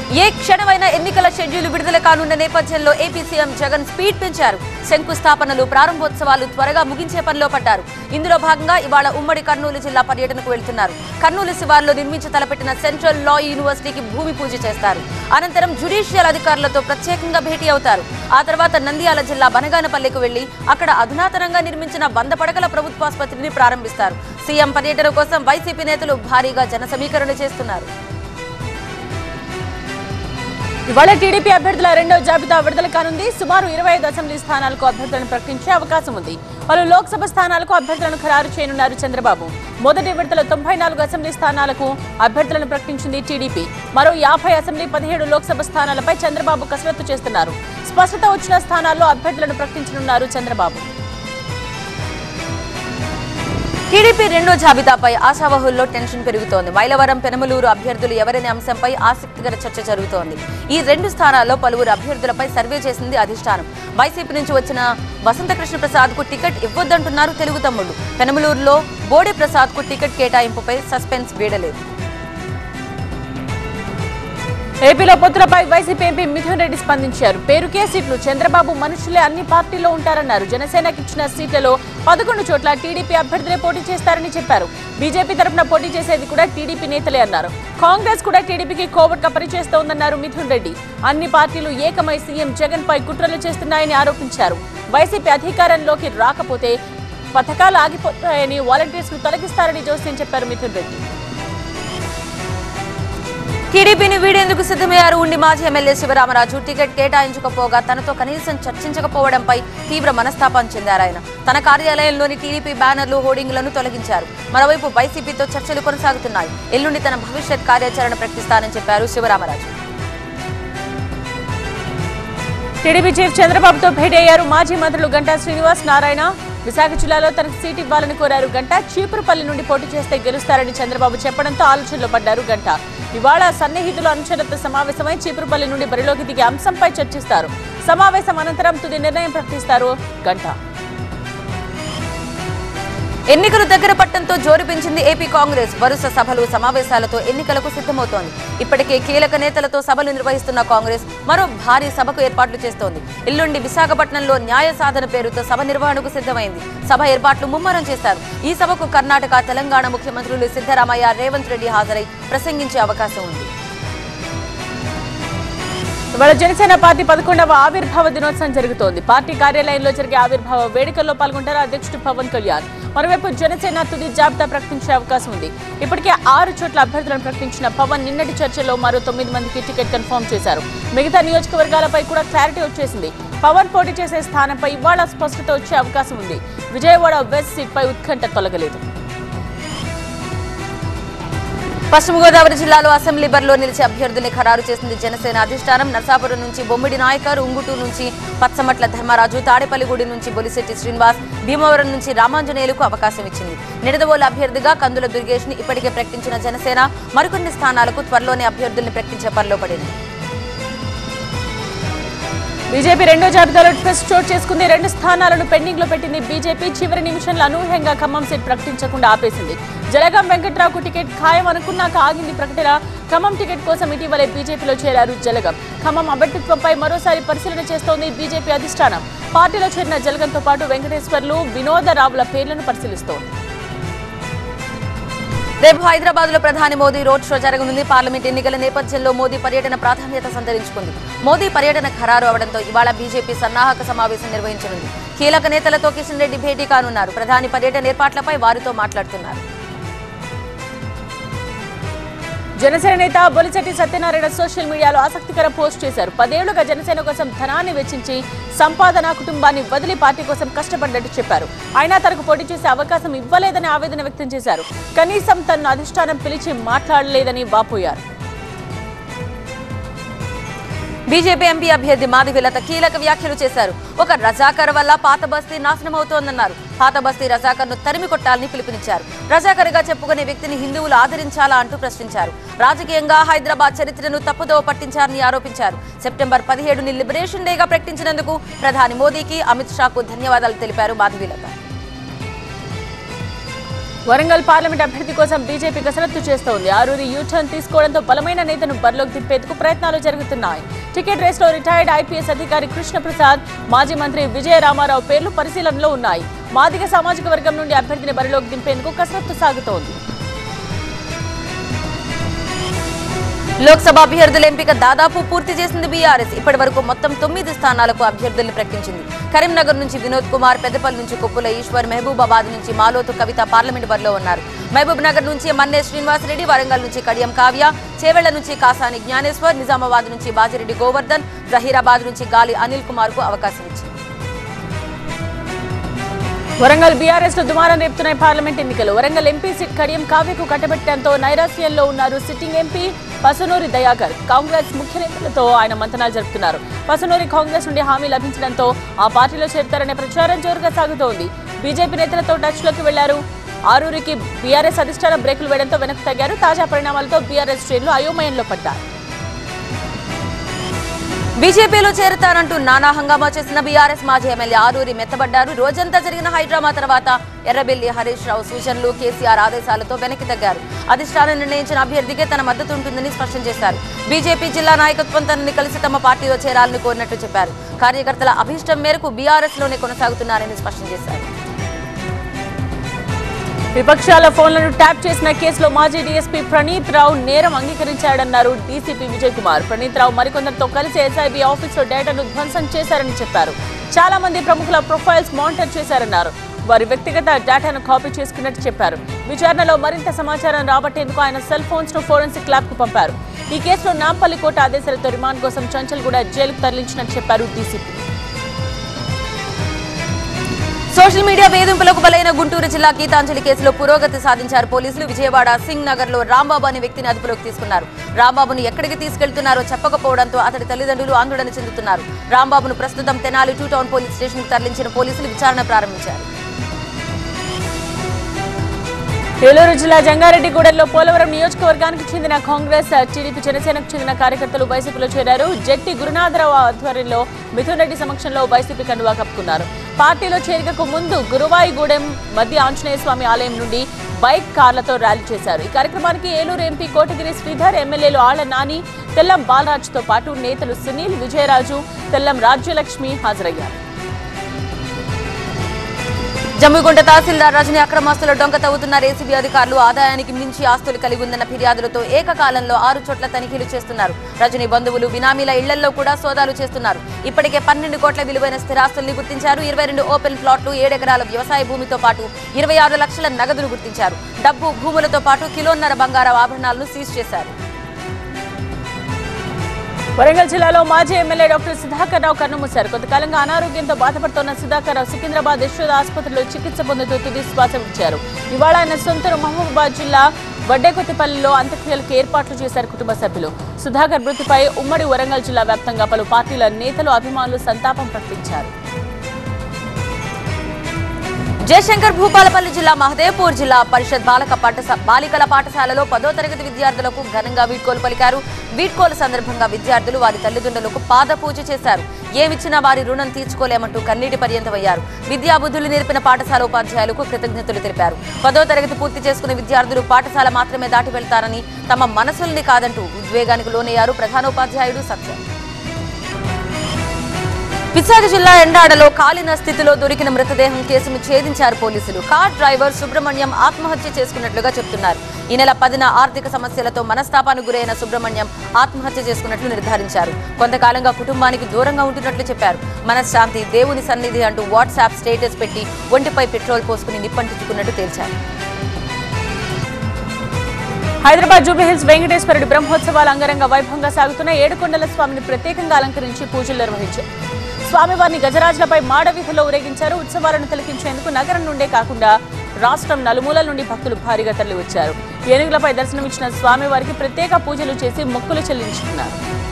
ఏ క్షణమైనా ఎన్నికల షెడ్యూల్ విడుదల కానున్న నేపథ్యంలో ఏపీ సీఎం జగన్ స్పీడ్ పెంచారు శంకుస్థాపనలు ప్రారంభోత్సవాలు త్వరగా ముగించే పనిలో పడ్డారు ఇందులో భాగంగా ఇవాళ ఉమ్మడి కర్నూలు జిల్లా పర్యటనకు వెళ్తున్నారు కర్నూలు శివార్లో నిర్మించి తలపెట్టిన సెంట్రల్ లా యూనివర్సిటీకి భూమి పూజ చేస్తారు అనంతరం జ్యుడిషియల్ అధికారులతో ప్రత్యేకంగా భేటీ అవుతారు ఆ తర్వాత నంద్యాల జిల్లా బనగానపల్లికి వెళ్లి అక్కడ అధునాతనంగా నిర్మించిన వంద పడకల ప్రభుత్వాసుపత్రిని ప్రారంభిస్తారు సీఎం పర్యటన కోసం వైసీపీ నేతలు భారీగా జన సమీకరణ చేస్తున్నారు ఇవాళ టీడీపీ అభ్యర్థుల రెండో జాబితా విడుదల కానుంది సుమారు ఇరవై ఐదు అసెంబ్లీ స్థానాలకు అభ్యర్థులను ప్రకటించే అవకాశం ఉంది పలు లోక్సభ స్థానాలకు అభ్యర్థులను ఖరారు చేయనున్నారు చంద్రబాబు మొదటి విడతలో తొంభై నాలుగు అసెంబ్లీ స్థానాలకు అభ్యర్థులను ప్రకటించింది టీడీపీ మరో యాభై అసెంబ్లీ పదిహేడు లోక్సభ స్థానాలపై చంద్రబాబు కసరత్తు చేస్తున్నారు స్పష్టత వచ్చిన స్థానాల్లో అభ్యర్థులను ప్రకటించనున్నారు చంద్రబాబు టీడీపీ రెండో జాబితాపై ఆశావహుల్లో టెన్షన్ పెరుగుతోంది మైలవరం పెనమలూరు అభ్యర్థులు ఎవరనే అంశంపై ఆసక్తికర చర్చ జరుగుతోంది ఈ రెండు స్థానాల్లో పలువురు అభ్యర్థులపై సర్వే చేసింది అధిష్టానం వైసీపీ నుంచి వచ్చిన వసంతకృష్ణ ప్రసాద్ కు టికెట్ ఇవ్వొద్దంటున్నారు తెలుగు తమ్ముళ్లు పెనమలూరులో బోడే ప్రసాద్ కు టికెట్ కేటాయింపుపై సస్పెన్స్ వీడలేదు ఏపీలో పొత్తులపై వైసీపీ ఎంపీ మిథున్ రెడ్డి స్పందించారు పేరుకే సీట్లు చంద్రబాబు మనుషులే అన్ని పార్టీల్లో ఉంటారన్నారు జనసేనకి ఇచ్చిన సీట్లలో పదకొండు చోట్ల టీడీపీ అభ్యర్థులే పోటీ చేస్తారని చెప్పారు బీజేపీ తరఫున పోటీ చేసేది కూడా టీడీపీ నేతలే అన్నారు కాంగ్రెస్ కూడా టీడీపీకి కోవట్ కప్పరి చేస్తోందన్నారు మిథున్ రెడ్డి అన్ని పార్టీలు ఏకమై సీఎం జగన్ పై కుట్రలు చేస్తున్నాయని ఆరోపించారు వైసీపీ అధికారంలోకి రాకపోతే పథకాలు ఆగిపోతాయని వాలంటీర్స్ ను తొలగిస్తారని జోస్యం చెప్పారు మిథున్ రెడ్డి టీడీపీని వీడేందుకు సిద్ధమయ్యారు ఉండి మాజీ ఎమ్మెల్యే శివరామరాజు టికెట్ కేటాయించకపోగా తనతో కనీసం చర్చించకపోవడంపై తీవ్ర మనస్తాపం చెందారు ఆయన తన కార్యాలయంలోని టీడీపీ బ్యానర్లు హోర్డింగ్లను తొలగించారు మరోవైపు వైసీపీతో చర్చలు కొనసాగుతున్నాయి ఎల్లుండి తన భవిష్యత్ కార్యాచరణ ప్రకటిస్తానని చెప్పారు శివరామరాజు టీడీపీ చీఫ్ చంద్రబాబుతో భేటీ అయ్యారు మాజీ మంత్రులు గంటా శ్రీనివాస్ నారాయణ విశాఖ జిల్లాలో తనకు సీట్ ఇవ్వాలని కోరారు గంట చీపురుపల్లి నుండి పోటీ చేస్తే గెలుస్తారని చంద్రబాబు చెప్పడంతో ఆలోచనలో పడ్డారు గంట ఇవాళ సన్నిహితులు అనుచరులతో సమావేశమై చీపురుపల్లి నుండి బరిలోకి దిగే అంశంపై చర్చిస్తారు సమావేశం అనంతరం తుది నిర్ణయం ప్రకటిస్తారు గంట ఎన్నికలు దగ్గర పట్టంతో జోరు పెంచింది ఏపీ కాంగ్రెస్ వరుస సభలు సమావేశాలతో ఎన్నికలకు సిద్ధమవుతోంది ఇప్పటికే కీలక నేతలతో సభలు నిర్వహిస్తున్న కాంగ్రెస్ మరో భారీ సభకు ఏర్పాట్లు చేస్తోంది ఎల్లుండి విశాఖపట్నంలో న్యాయ సాధన పేరుతో సభ నిర్వహణకు సిద్ధమైంది సభ ఏర్పాట్లు ముమ్మరం చేశారు ఈ సభకు కర్ణాటక తెలంగాణ ముఖ్యమంత్రులు సిద్ధరామయ్య రేవంత్ రెడ్డి హాజరై ప్రసంగించే అవకాశం ఉంది ఇవాళ జనసేన పార్టీ పదకొండవ ఆవిర్భావ దినోత్సవం జరుగుతోంది పార్టీ కార్యాలయంలో జరిగే ఆవిర్భావ వేడుకల్లో పాల్గొంటారు అధ్యక్షుడు పవన్ కళ్యాణ్ మరోవైపు జనసేన తుది జాబితా ప్రకటించే అవకాశం ఉంది ఇప్పటికే ఆరు చోట్ల అభ్యర్థులను ప్రకటించిన పవన్ నిన్నటి చర్చలో మరో తొమ్మిది మందికి టికెట్ కన్ఫర్మ్ చేశారు మిగతా నియోజకవర్గాలపై కూడా క్లారిటీ వచ్చేసింది పవన్ పోటీ చేసే స్థానంపై ఇవాళ స్పష్టత వచ్చే అవకాశం ఉంది విజయవాడ వెస్ట్ సీట్పై ఉత్కంఠ తొలగలేదు పశ్చిమ గోదావరి జిల్లాలో అసెంబ్లీ బరిలో నిలిచే అభ్యర్థుల్ని ఖరారు చేసింది జనసేన అధిష్టానం నరసాపురం నుంచి బొమ్మిడి నాయకర్ ఉంగుటూరు నుంచి పచ్చమట్ల ధర్మరాజు తాడేపల్లిగూడి నుంచి బొలిశెట్టి శ్రీనివాస్ భీమవరం నుంచి రామాంజనేయులకు అవకాశం ఇచ్చింది నిడదవోలు అభ్యర్థిగా కందుల దుర్గేష్ ని ఇప్పటికే ప్రకటించిన జనసేన మరికొన్ని స్థానాలకు త్వరలోనే అభ్యర్థుల్ని ప్రకటించే పనిలో పడింది బీజేపీ రెండో జాబితాలో ట్విస్ట్ చోటు చేసుకుంది రెండు స్థానాలను పెండింగ్ లో పెట్టింది బీజేపీ చివరి నిమిషంలో అనూహ్యంగా ఖమ్మం సీట్ ప్రకటించకుండా ఆపేసింది జలగం వెంకట్రావుకు టికెట్ ఖాయం అనుకున్నాక ఆగింది ప్రకటన ఖమ్మం టికెట్ కోసం ఇటీవలే బీజేపీలో చేరారు జలగం ఖమ్మం అభ్యర్థిత్వంపై మరోసారి పరిశీలన చేస్తోంది బీజేపీ అధిష్టానం పార్టీలో చేరిన జలగంతో పాటు వెంకటేశ్వర్లు వినోదరావుల పేర్లను పరిశీలిస్తోంది రేపు హైదరాబాద్ లో ప్రధాని మోదీ రోడ్ షో జరగనుంది పార్లమెంట్ ఎన్నికల నేపథ్యంలో మోదీ పర్యటన ప్రాధాన్యత సంతరించుకుంది మోదీ పర్యటన ఖరారు అవడంతో ఇవాళ బీజేపీ సన్నాహక సమావేశం నిర్వహించనుంది కీలక నేతలతో కిషన్ రెడ్డి భేటీ కానున్నారు ప్రధాని పర్యటన ఏర్పాట్లపై వారితో మాట్లాడుతున్నారు జనసేన నేత బొలిశెట్టి సత్యనారాయణ సోషల్ మీడియాలో ఆసక్తికర పోస్ట్ చేశారు పదేళ్లుగా జనసేన కోసం ధనాన్ని వెచ్చించి సంపాదన కుటుంబాన్ని వదిలి పార్టీ కోసం కష్టపడ్డట్టు చెప్పారు అయినా తనకు పోటీ చేసే అవకాశం ఇవ్వలేదని ఆవేదన వ్యక్తం చేశారు కనీసం తనను అధిష్టానం పిలిచి మాట్లాడలేదని వాపోయారు బీజేపీ ఎంపీ అభ్యర్థి మాధవిలత కీలక వ్యాఖ్యలు చేశారు ఒక రజాకర్ వల్ల పాత బస్తీ నాశనం అవుతోందన్నారు పాత బస్తీ రజాకర్ ను తరిమి కొట్టాలని పిలుపునిచ్చారు రజాకర్గా చెప్పుకునే వ్యక్తిని హిందువులు ఆదరించాలా అంటూ ప్రశ్నించారు రాజకీయంగా హైదరాబాద్ చరిత్రను తప్పుదోవ పట్టించారని ఆరోపించారు సెప్టెంబర్ పదిహేడుని లిబరేషన్ డేగా ప్రకటించినందుకు ప్రధాని మోదీకి అమిత్ షాకు ధన్యవాదాలు తెలిపారు మాధవిలత వరంగల్ పార్లమెంట్ అభ్యర్థి కోసం బీజేపీ కసరత్తు చేస్తోంది ఆరూరి యూటర్న్ తీసుకోవడంతో బలమైన నేతను బరిలోకి తిప్పేందుకు ప్రయత్నాలు జరుగుతున్నాయి టికెట్ రేస్లో రిటైర్డ్ ఐపీఎస్ అధికారి కృష్ణప్రసాద్ మాజీ మంత్రి విజయ రామారావు పేర్లు పరిశీలనలో ఉన్నాయి మాదిగ సామాజిక వర్గం నుండి అభ్యర్థిని బరిలోకి దింపేందుకు కసరత్తు సాగుతోంది లోక్సభ అభ్యర్థుల ఎంపిక దాదాపు పూర్తి చేసింది బీఆర్ఎస్ ఇప్పటి వరకు మొత్తం తొమ్మిది స్థానాలకు అభ్యర్థుల్ని ప్రకటించింది కరీంనగర్ నుంచి వినోద్ కుమార్ పెద్దపల్లి నుంచి కొప్పుల ఈశ్వర్ మహబూబాబాద్ నుంచి మాలోతు కవిత పార్లమెంట్ బరిలో ఉన్నారు మహబూబ్ నగర్ నుంచి మన్నే శ్రీనివాసరెడ్డి వరంగల్ నుంచి కడియం కావ్య చేవెళ్ల నుంచి కాసాని జ్ఞానేశ్వర్ నిజామాబాద్ నుంచి బాజిరెడ్డి గోవర్ధన్ జహీరాబాద్ నుంచి గాలి అనిల్ కుమార్ కు అవకాశం ఇచ్చింది వరంగల్ బీఆర్ఎస్ లో దుమారం రేపుతున్నాయి పార్లమెంట్ ఎన్నికలు వరంగల్ ఎంపీ సీట్ కడియం కావ్యకు కట్టబెట్టడంతో నైరాశ్యంలో ఉన్నారు సిట్టింగ్ ఎంపీ పసునూరి దయాకర్ కాంగ్రెస్ ముఖ్య నేతలతో ఆయన మంతనాలు జరుపుతున్నారు పసునూరి కాంగ్రెస్ నుండి హామీ లభించడంతో ఆ పార్టీలో చేరుతారనే ప్రచారం జోరుగా సాగుతోంది బీజేపీ నేతలతో టచ్ లోకి వెళ్లారు ఆరూరికి బీఆర్ఎస్ అధిష్టానం బ్రేకులు వేయడంతో వెనక్కి తగ్గారు తాజా పరిణామాలతో బీఆర్ఎస్ శ్రేణులు అయోమయంలో పడ్డారు బీజేపీలో చేరుతానంటూ నానా హంగామా చేసిన బీఆర్ఎస్ మాజీ ఎమ్మెల్యే ఆరూరి మెత్తబడ్డారు రోజంతా జరిగిన హైడ్రామా తర్వాత ఎర్రబెల్లి హరీష్ రావు సూచనలు కేసీఆర్ ఆదేశాలతో వెనక్కి తగ్గారు అధిష్టానం నిర్ణయించిన అభ్యర్థికే తన మద్దతు ఉంటుందని స్పష్టం చేశారు బీజేపీ జిల్లా నాయకత్వం తనని కలిసి తమ పార్టీలో చేరాలని కోరినట్టు చెప్పారు కార్యకర్తల అభీష్టం మేరకు బీఆర్ఎస్ లోనే కొనసాగుతున్నారని స్పష్టం చేశారు విపక్షాల ఫోన్లను ట్యాప్ చేసిన కేసులో మాజీ డీఎస్పీ ప్రణీత్ రావు నేరం అంగీకరించాడన్నారు డీసీపీ విజయ్ కుమార్ ప్రణీత్ రావు మరికొందరితో కలిసి ఎస్ఐబీ ఆఫీసులో డేటాను ధ్వంసం చేశారని చెప్పారు చాలా మంది ప్రముఖుల ప్రొఫైల్స్ మానిటర్ చేశారన్నారు వారి వ్యక్తిగత డేటాను కాపీ చేసుకున్నట్టు చెప్పారు విచారణలో మరింత సమాచారం రాబట్టేందుకు ఆయన సెల్ ఫోన్స్ ను ఫోరెన్సిక్ ల్యాబ్ కు పంపారు ఈ కేసులో నాంపల్లి కోర్టు ఆదేశాలతో రిమాండ్ కోసం చంచల్ కూడా జైలుకు తరలించినట్టు చెప్పారు డీసీపీ సోషల్ మీడియా వేధింపులకు బలైన గుంటూరు జిల్లా గీతాంజలి కేసులో పురోగతి సాధించారు పోలీసులు విజయవాడ సింగ్ నగర్ లో రాంబాబు అనే వ్యక్తిని అదుపులోకి తీసుకున్నారు రాంబాబును ఎక్కడికి తీసుకెళ్తున్నారో చెప్పకపోవడంతో అతడి తల్లిదండ్రులు ఆందోళన చెందుతున్నారు రాంబాబును ప్రస్తుతం Tenali two town police station కు తరలించిన పోలీసులు విచారణ ప్రారంభించారు ఏలూరు జిల్లా జంగారెడ్డిగూడెంలో పోలవరం నియోజకవర్గానికి చెందిన కాంగ్రెస్ టీడీపీ జనసేనకు చెందిన కార్యకర్తలు వైసీపీలో చేరారు జట్టి గురునాథరావు ఆధ్వర్యంలో మిథున్ రెడ్డి సమక్షంలో వైసీపీ కండువా కప్పుకున్నారు పార్టీలో చేరికకు ముందు గురువాయిగూడెం మధ్య ఆంజనేయ స్వామి ఆలయం నుండి బైక్ కార్లతో ర్యాలీ చేశారు ఈ కార్యక్రమానికి ఏలూరు ఎంపీ కోటగిరి శ్రీధర్ ఎమ్మెల్యేలు ఆళ్ల నాని తెల్లం బాలరాజ్తో పాటు నేతలు సునీల్ విజయరాజు తెల్లం రాజ్యలక్ష్మి హాజరయ్యారు జమ్మిగుంట తహసీల్దార్ రజని అక్రమాస్తుల డొంక తవ్వుతున్న ఏసీబీ అధికారులు ఆదాయానికి మించి ఆస్తులు కలిగి ఉందన్న ఫిర్యాదులతో ఏకకాలంలో ఆరు చోట్ల తనిఖీలు చేస్తున్నారు రజని బంధువులు బినామీల ఇళ్లలో కూడా సోదాలు చేస్తున్నారు ఇప్పటికే పన్నెండు కోట్ల విలువైన స్థిరాస్తుల్ని గుర్తించారు ఇరవై రెండు ఓపెన్ ప్లాట్లు ఏడెకరాల వ్యవసాయ భూమితో పాటు ఇరవై ఆరు లక్షల నగదును గుర్తించారు డబ్బు భూములతో పాటు కిలోన్నర బంగారు ఆభరణాలను సీజ్ చేశారు వరంగల్ జిల్లాలో మాజీ ఎమ్మెల్యే డాక్టర్ సుధాకర్ రావు కన్నుమూశారు కొంతకాలంగా అనారోగ్యంతో బాధపడుతున్న సుధాకర్ రావు సికింద్రాబాద్ యశోద ఆసుపత్రిలో చికిత్స పొందుతూ తుది శ్వాస విడిచారు ఇవాళ ఆయన సొంతూరు మహబూబాబాద్ జిల్లా వడ్డేకొత్తిపల్లిలో అంత్యక్రియలకు ఏర్పాట్లు చేశారు కుటుంబ సభ్యులు సుధాకర్ మృతిపై ఉమ్మడి వరంగల్ జిల్లా వ్యాప్తంగా పలు పార్టీల నేతలు అభిమానులు సంతాపం ప్రకటించారు జయశంకర్ భూపాలపల్లి జిల్లా మహదేవ్పూర్ జిల్లా పరిషత్ బాలక పాఠశా బాలికల పాఠశాలలో పదో తరగతి విద్యార్థులకు ఘనంగా వీడ్కోలు పలికారు వీడ్కోలు సందర్భంగా విద్యార్థులు వారి తల్లిదండ్రులకు పాద పూజ చేశారు ఏమిచ్చినా వారి రుణం తీర్చుకోలేమంటూ కన్నీటి పర్యంతమయ్యారు విద్యాబుద్ధులు నేర్పిన పాఠశాల ఉపాధ్యాయులకు కృతజ్ఞతలు తెలిపారు పదో తరగతి పూర్తి చేసుకున్న విద్యార్థులు పాఠశాల మాత్రమే దాటి వెళ్తారని తమ మనసుల్ని కాదంటూ ఉద్వేగానికి లోనయ్యారు ప్రధానోపాధ్యాయుడు సత్యం విశాఖ జిల్లా ఎండాడలో కాలిన స్థితిలో దొరికిన మృతదేహం కేసును ఛేదించారు పోలీసులు కార్ డ్రైవర్ సుబ్రహ్మణ్యం ఆత్మహత్య చేసుకున్నట్లుగా చెప్తున్నారు ఈ నెల పదిన ఆర్థిక సమస్యలతో మనస్తాపానికి గురైన సుబ్రహ్మణ్యం ఆత్మహత్య చేసుకున్నట్లు నిర్ధారించారు కొంతకాలంగా కుటుంబానికి దూరంగా ఉంటున్నట్లు చెప్పారు మనశ్శాంతి దేవుని సన్నిధి అంటూ వాట్సాప్ స్టేటస్ పెట్టి ఒంటిపై పెట్రోల్ పోసుకుని నిప్పంటించుకున్నట్టు తేల్చారు హైదరాబాద్ జూబ్లీహిల్స్ వెంకటేశ్వరుడి బ్రహ్మోత్సవాలు అంగరంగ వైభవంగా సాగుతున్న ఏడుకొండల స్వామిని ప్రత్యేకంగా అలంకరించి పూజలు నిర్వహించారు స్వామివారిని గజరాజులపై మాడవీధిలో ఊరేగించారు ఉత్సవాలను తిలకించేందుకు నగరం నుండే కాకుండా రాష్ట్రం నలుమూలల నుండి భక్తులు భారీగా తరలివచ్చారు ఏనుగులపై దర్శనమిచ్చిన స్వామివారికి ప్రత్యేక పూజలు చేసి మొక్కులు చెల్లించుకున్నారు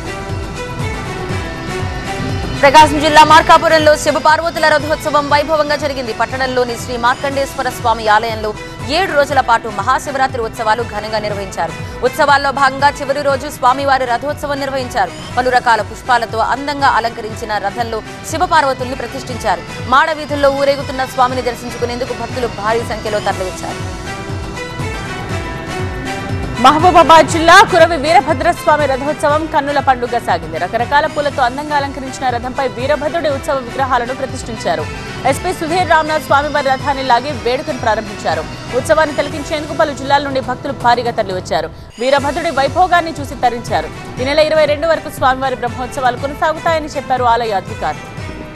ప్రకాశం జిల్లా మార్కాపురంలో శివ పార్వతుల రథోత్సవం వైభవంగా జరిగింది పట్టణంలోని శ్రీ మార్కండేశ్వర స్వామి ఆలయంలో ఏడు రోజుల పాటు మహాశివరాత్రి ఉత్సవాలు ఘనంగా నిర్వహించారు ఉత్సవాల్లో భాగంగా చివరి రోజు స్వామివారి రథోత్సవం నిర్వహించారు పలు రకాల పుష్పాలతో అందంగా అలంకరించిన రథంలో శివపార్వతుల్ని ప్రతిష్ఠించారు మాడ వీధుల్లో ఊరేగుతున్న స్వామిని దర్శించుకునేందుకు భక్తులు భారీ సంఖ్యలో తరలివచ్చారు మహబూబాబాద్ జిల్లా కురవి వీరభద్రస్వామి రథోత్సవం కన్నుల పండుగ సాగింది రకరకాల పూలతో అందంగా అలంకరించిన రథంపై వీరభద్రుడి ఉత్సవ విగ్రహాలను ప్రతిష్ఠించారు ఎస్పీ సుధీర్ రామ్నాథ్ స్వామివారి రథాన్ని లాగి వేడుకను ప్రారంభించారు ఉత్సవాన్ని తిలకించేందుకు పలు జిల్లాల నుండి భక్తులు భారీగా తరలివచ్చారు వీరభద్రుడి వైభోగాన్ని చూసి తరించారు ఈ నెల ఇరవై రెండు వరకు స్వామివారి బ్రహ్మోత్సవాలు కొనసాగుతాయని చెప్పారు ఆలయ అధికారులు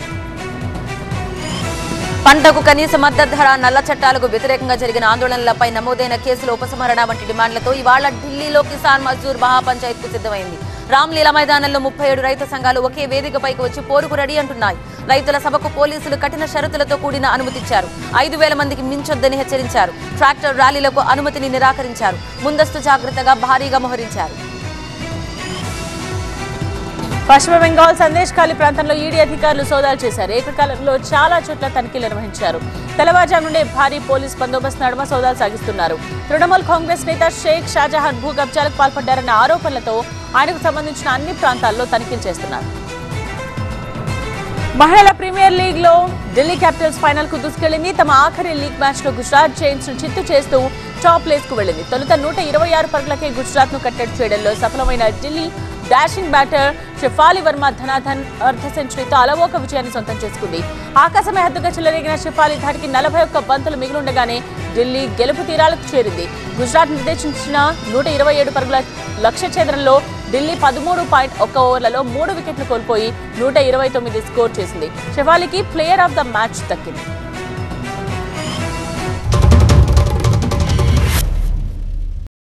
పంటకు కనీస మద్దతు ధర నల్ల చట్టాలకు వ్యతిరేకంగా జరిగిన ఆందోళనలపై నమోదైన కేసుల ఉపసంహరణ వంటి డిమాండ్లతో ఇవాళ ఢిల్లీలో కిసాన్ మజ్దూర్ మహాపంచాయత్ కు సిద్ధమైంది రామ్లీలా మైదానంలో ముప్పై ఏడు రైతు సంఘాలు ఒకే వేదికపైకి వచ్చి పోరుకు రెడీ అంటున్నాయి రైతుల సభకు పోలీసులు కఠిన షరతులతో కూడిన అనుమతిచ్చారు ఐదు వేల మందికి మించొద్దని హెచ్చరించారు ట్రాక్టర్ ర్యాలీలకు అనుమతిని నిరాకరించారు ముందస్తు జాగ్రత్తగా భారీగా మోహరించారు పశ్చిమ బెంగాల్ సందేశ్ ఖాళీ ప్రాంతంలో ఈడీ అధికారులు సోదాలు చేశారు ఏకకాలంలో చాలా చోట్ల తనిఖీలు నిర్వహించారు తెల్లవారుజాము నుండే భారీ పోలీస్ బందోబస్తు నడుమ సోదాలు సాగిస్తున్నారు తృణమూల్ కాంగ్రెస్ నేత షేక్ షాజహాన్ భూ కబ్జాలకు పాల్పడ్డారన్న ఆరోపణలతో ఆయనకు సంబంధించిన అన్ని ప్రాంతాల్లో తనిఖీలు చేస్తున్నారు మహిళల ప్రీమియర్ లీగ్ లో ఢిల్లీ క్యాపిటల్స్ ఫైనల్ కు దూసుకెళ్లింది తమ ఆఖరి లీగ్ మ్యాచ్ లో గుజరాత్ జైన్స్ ను చిత్తు చేస్తూ టాప్ ప్లేస్ కు వెళ్లింది తొలుత నూట ఇరవై ఆరు పరుగులకే గుజరాత్ ను కట్టడి చేయడంలో సఫలమైన ఢిల్లీ డాషింగ్ బ్యాటర్ షెఫాలి వర్మ ధనాధన్ అర్ధ సెంచరీతో అలవోక విజయాన్ని సొంతం చేసుకుంది ఆకాశమే హద్దుగా చెలరేగిన షెఫాలి ధాటికి నలభై ఒక్క బంతులు మిగిలుండగానే ఢిల్లీ గెలుపు తీరాలకు చేరింది గుజరాత్ నిర్దేశించిన నూట ఇరవై ఏడు పరుగుల లక్ష్య ఛేదనలో ఢిల్లీ పదమూడు పాయింట్ ఒక్క ఓవర్లలో మూడు వికెట్లు కోల్పోయి నూట ఇరవై తొమ్మిది స్కోర్ చేసింది షెఫాలికి ప్లేయర్ ఆఫ్ ద మ్యాచ్ దక్కింది